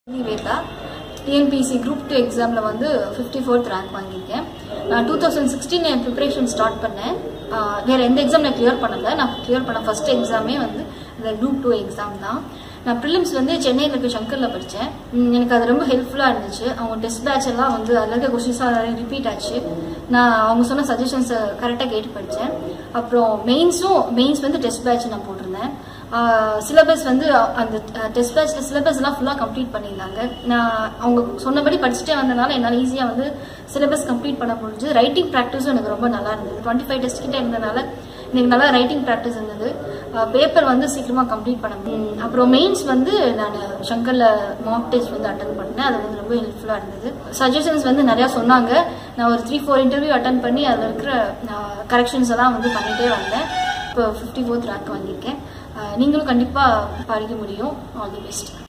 Nivetha TNPSC group two எக்ஸாமில் வந்து fifty fourth rank வாங்கியிருக்கேன் நான் டூ தௌசண்ட் சிக்ஸ்டீன் என் ப்ரிப்பரேஷன் ஸ்டார்ட் பண்ணேன் ஆஹ் வேற எந்த எக்ஸாம் நான் கிளியர் பண்ணல நான் கிளியர் பண்ண ஃபர்ஸ்ட் எக்ஸாமே வந்து இந்த குரூப் டூ எக்ஸாம் தான் நான் ப்ரிலிம்ஸ் வந்து சென்னையில் இருக்க சங்கரில் படித்தேன் எனக்கு அது ரொம்ப ஹெல்ப்ஃபுல்லாக இருந்துச்சு அவங்க டெஸ்ட் பேட்ச் எல்லாம் வந்து அதில் இருக்க கொஸ்டின்ஸாக நிறைய ரிப்பீட் ஆச்சு நான் அவங்க சொன்ன சஜஷன்ஸை கரெக்டாக கேட்டு படித்தேன் அப்புறம் மெயின்ஸும் மெயின்ஸ் வந்து டெஸ்ட் பேட்ச் நான் போட்டிருந்தேன் சிலபஸ் வந்து அந்த டெஸ்ட் பேட்ச்ல சிலபஸ் எல்லாம் ஃபுல்லாக கம்ப்ளீட் பண்ணியிருந்தாங்க நான் அவங்க சொன்னபடி படிச்சுட்டே வந்தனால என்னால் ஈஸியாக வந்து சிலபஸ் கம்ப்ளீட் பண்ண முடிஞ்சு ரைட்டிங் ப்ராக்டிஸும் எனக்கு ரொம்ப நல்லா இருந்தது டுவெண்ட்டி ஃபைவ் டெஸ்ட் கிட்ட இருந்தனால எனக்கு நல்லா ரைட்டிங் ப்ராக்டிஸ் இருந்தது பேப்பர் வந்து சீக்கிரமாக கம்ப்ளீட் பண்ண முடியும் அப்புறம் மெயின்ஸ் வந்து நான் சங்கரில் மாக் டெஸ்ட் வந்து அட்டன் பண்ணேன் அது வந்து ரொம்ப ஹெல்ப்ஃபுல்லாக இருந்தது சஜஷன்ஸ் வந்து நிறையா சொன்னாங்க நான் ஒரு த்ரீ ஃபோர் இன்டர்வியூ அட்டன் பண்ணி அதில் இருக்கிற கரெக்ஷன்ஸ் எல்லாம் வந்து பண்ணிகிட்டே வந்தேன் இப்போ ஃபிஃப்டி ஃபோர்த் ரேங்க் வாங்கியிருக்கேன் அஹ் நீங்களும் கண்டிப்பாக படிக்க முடியும் ஆல் தி பெஸ்ட்